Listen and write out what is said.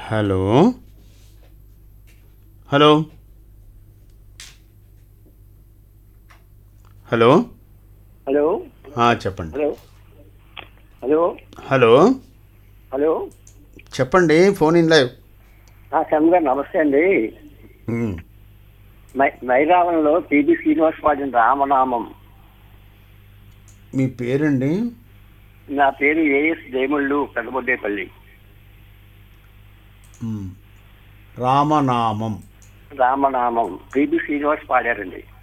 hello hello hello hello ఆ, చెప్పండి hello hello hello hello చెప్పండి ఫోన్ ఇన్ లైవ్ శమ్ గారు నమస్తే అండి ఉమ్, మై మైరావణంలో పిబి శ్రీనివాస్ పాడిన రామనామం మీ పేరండి నా పేరు ఏఎస్ దేముళ్ళు పెద్దబొడ్డేపల్లి ఉమ్, రామనామం రామనామం పిబి శ్రీనివాస్ పాడారండి